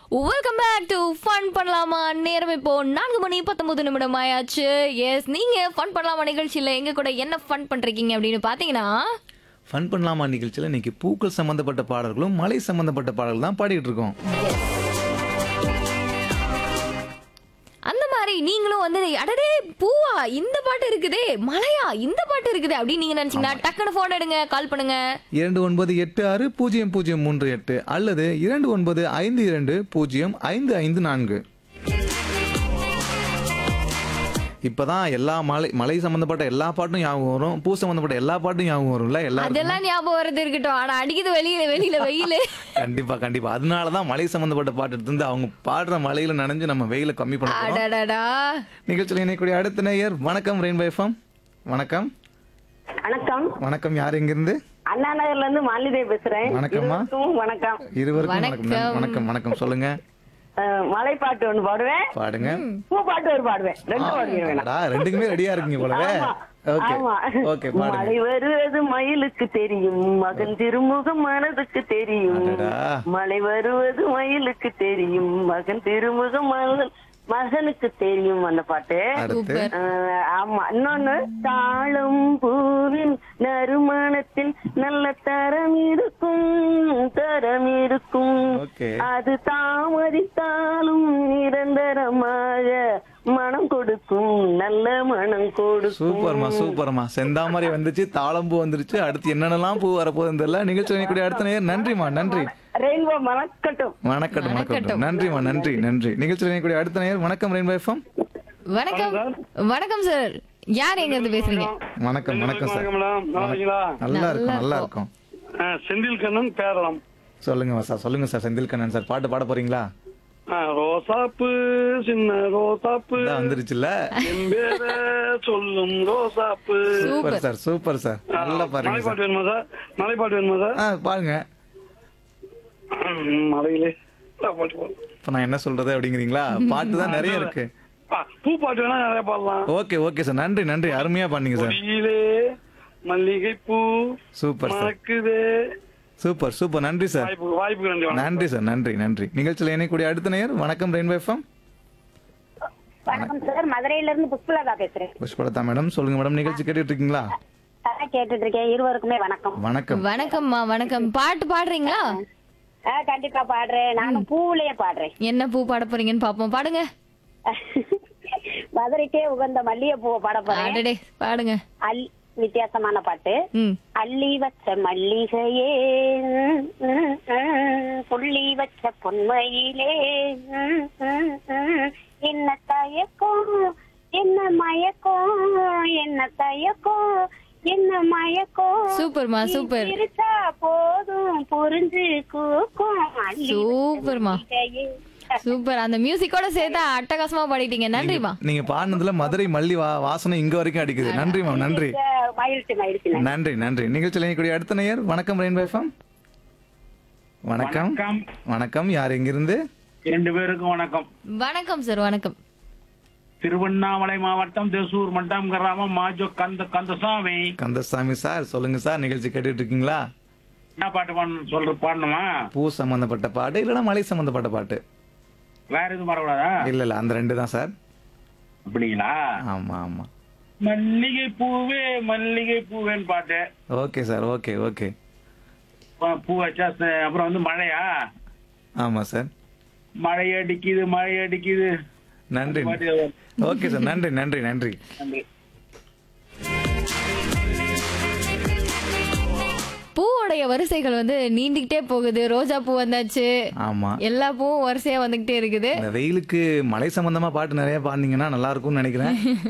Welcome back to fun பண்ணலாமா நேரம் இப்போ நான்கு மணி பத்தொன்பது நிமிடம் ஆயாச்சு எஸ் நீங்க ஃபன் பண்ணலாமா நிகழ்ச்சியில எங்க கூட என்ன ஃபன் பண்றீங்க அப்படின்னு பாத்தீங்கன்னா ஃபன் பண்ணலாமா நிகழ்ச்சியில் இன்னைக்கு பூக்கள் சம்பந்தப்பட்ட பாடல்களும் மலை சம்பந்தப்பட்ட பாடல்கள் தான் பாடிட்டு இருக்கோம் அந்த மாதிரி நீங்களும் வந்து அடடே பூவா இந்த பாட்டு இருக்குதே மலையா இந்த பாட்டு இருக்குதே அப்படின்னு நீங்க நினைச்சீங்கன்னா டக்குனு போன் எடுங்க கால் பண்ணுங்க இரண்டு ஒன்பது எட்டு ஆறு பூஜ்ஜியம் பூஜ்ஜியம் மூன்று எட்டு அல்லது இரண்டு ஒன்பது ஐந்து இரண்டு பூஜ்ஜியம் ஐந்து ஐந்து நான்கு இப்பதான் எல்லா மலை மலை சம்பந்தப்பட்ட எல்லா பாட்டும் ஞாபகம் வரும் பூ சம்பந்தப்பட்ட எல்லா பாட்டும் ஞாபகம் வரும்ல எல்லாருக்கும் அதெல்லாம் ஞாபகம் வரது இருக்கட்டும் ஆனா அடிக்குது வெளியில வெளியில வெயில் கண்டிப்பா கண்டிப்பா அதனாலதான் மலை சம்பந்தப்பட்ட பாட்டு எடுத்து வந்து அவங்க பாடுற மலையில நனைஞ்சு நம்ம வெயில கம்மி பண்ண போறோம் அடடடா நிகழ்ச்சியில் இணையக்கூடிய அடுத்த நேயர் வணக்கம் ரெயின்போ எஃப்எம் வணக்கம் வணக்கம் வணக்கம் யார் எங்கிருந்து அண்ணா நகர்ல இருந்து மாலிதே பேசுறேன் வணக்கம்மா. இருவருக்கும் வணக்கம் இருவருக்கும் வணக்கம் வணக்கம். வணக்கம் வணக்கம் சொல்லுங்க அஹ், மலை பாட்டு ஒண்ணு பாடுவேன் பாடுங்க பூ பாட்டு ஒரு பாடுவேன் ரெண்டு பாடுவேன் வேணாம் அடா, ரெண்டுக்குமே ரெடியா இருக்கீங்க போலவே ஆமா. ஓகே ஆமா. ஓகே பாடுங்க மழை வருவது மயிலுக்கு தெரியும் மகன் திருமுகம் மனதுக்கு தெரியும் அடடா. மழை வருவது மயிலுக்கு தெரியும் மகன் திருமுகம் மகன் மகனுக்கு தெரியும் அந்த பாட்டு அடுத்து ஆஹ் ஆமா இன்னொன்னு தாளம் பூவின் நறுமணத்தில் நல்ல தரம் இருக்கும் தரம் இருக்கும் ஓகே அது தாமதித்தாலும் நிரந்தரமாக மனம் கொடுக்கும் நல்ல மனம் கொடுக்கும் சூப்பர்மா சூப்பர்மா செந்தாமரை வந்துச்சு தாளம்பூ வந்துருச்சு அடுத்து என்னென்னலாம் பூ வரப்போகுதுன்னு தெரியல நிகழ்ச்சி இணையக்கூடிய அடுத்த நேயர் நன்றிமா நன்றி ரெயின்போ மணக்கட்டும் வணக்கட்டும் வணக்கட்டும் நன்றிமா நன்றி நன்றி நிகழ்ச்சி இணையக்கூடிய அடுத்த நேயர் வணக்கம் ரெயின்போ எஃப்எம் வணக்கம் வணக்கம் சார் யார் எங்க இருந்து பேசுறீங்க வணக்கம் வணக்கம் சார் வணக்கம் மேடம் நல்லா இருக்கீங்களா நல்லா இருக்கும் நல்லா இருக்கும் ஆ, செந்தில் கண்ணன் பேரளம் சொல்லுங்க சார் சொல்லுங்க சார் செந்தில் கண்ணன் சார் பாட்டு பாட போறீங்களா ஆ, ரோசாப்பு சின்ன ரோசாப்பு இதான் வந்துருச்சுல்ல என் பேர சொல்லும் ரோசாப்பு சூப்பர் சார் சூப்பர் சார் நல்லா பாருங்க சார் மலைப்பாட்டு வேணுமா சார் மலைப்பாட்டு வேணுமா சார் ஆ பாருங்க ம், மலையிலே ஆ, பாட்டு பாடு. இப்போ நான் என்ன சொல்றது அப்படிங்கிறீங்களா பாட்டு தான் நிறைய இருக்கு ஆ, பூ பாட்டு வேணா நிறைய பாடலாம் ஓகே ஓகே சார் நன்றி நன்றி அருமையா பண்ணீங்க சார் கொடியிலே மல்லிகை பூ சூப்பர் சார் மணக்குதே சூப்பர் சூப்பர் நன்றி சார் வாய்ப்பு வாய்ப்புக்கு நன்றி வணக்கம். நன்றி சார் நன்றி நன்றி நிகழ்ச்சியில் இணையக்கூடிய அடுத்த நேயர் வணக்கம் ரெயின்போ எஃப்எம் வணக்கம் சார் மதுரையில இருந்து புஷ்பலதா பேசுறேன் புஷ்பலதா மேடம் சொல்லுங்க மேடம் நிகழ்ச்சி கேட்டுட்டு இருக்கீங்களா அதான் கேட்டுட்டு இருக்கேன் இருவருக்குமே வணக்கம் வணக்கம் வணக்கம்மா வணக்கம் பாட்டு பாடுறீங்களா ஆ, கண்டிப்பா பாடுறேன் நானும் பூவிலேயே பாடுறேன் என்ன பூ பாட போறீங்கன்னு பாப்போம் பாடுங்க மதுரைக்கே உகந்த மல்லிகை பூவை பாட போறேன் அடடே பாடுங்க அல் வித்தியாசமான பாட்டு ம் அள்ளி வச்ச மல்லிகையே ம், ம், ம், புள்ளி வச்ச பொன்மையிலே ம், ம், ம், என்ன தயக்கம் என்ன மயக்கம் என்ன தயக்கம் என்ன மயக்கம் சூப்பர்மா சூப்பர் சிரிச்சா போதும் புரிஞ்சு கூக்கும் அள்ளி சூப்பர்மா மல்லிகையே. சூப்பர் அந்த மியூசிக்கோட சேர்த்து அட்டகாசமா பாடிட்டீங்க நன்றிமா நீங்க பாடினதுல மதுரை மல்லி வா வாசனை இங்க வரைக்கும் அடிக்குது நன்றி மேம் நன்றி மகிழ்ச்சி மகிழ்ச்சி நன்றி. நன்றி நன்றி நிகழ்ச்சியில் இணையக்கூடிய அடுத்த நேயர் வணக்கம் ரெயின்போ எஃப்எம் வணக்கம் வணக்கம் வணக்கம் யார் எங்கிருந்து ரெண்டு பேருக்கும் வணக்கம் வணக்கம் சார் வணக்கம் திருவண்ணாமலை மாவட்டம் தேசூர் மட்டம் கிராமம் மாஜோ கந்த கந்தசாமி கந்தசாமி சார் சொல்லுங்க சார் நிகழ்ச்சி கேட்டுட்டு இருக்கீங்களா என்ன பாட்டு பாடணும் சொல்ற பாடணுமா பூ சம்பந்தப்பட்ட பாட்டு இல்லைன்னா மலை சம்பந்தப்பட்ட பாட்டு வேற எதுவும் வரக்கூடாதா இல்ல இல்ல அந்த ரெண்டு தான் சார் அப்படிங்களா ஆமா ஆமா மல்லிகை பூவே மல்லிகை பூவேன்னு பாட்டு ஓகே சார் ஓகே ஓகே அப்புறம் பூ வச்சா ச- அப்புறம் வந்து மழையா ஆமா சார் மழை அடிக்குது மழை அடிக்குது நன்றி பாட்டு ஓகே சார் நன்றி நன்றி நன்றி நன்றி பூவோடைய வரிசைகள் வந்து நீண்டிக்கிட்டே போகுது ரோஜா பூ வந்தாச்சு ஆமா எல்லா பூவும் வரிசையா வந்துகிட்டே இருக்குது இந்த வெயிலுக்கு மலை சம்பந்தமா பாட்டு நிறைய பாடினீங்கன்னா நல்லா இருக்கும்னு நினைக்கிறேன்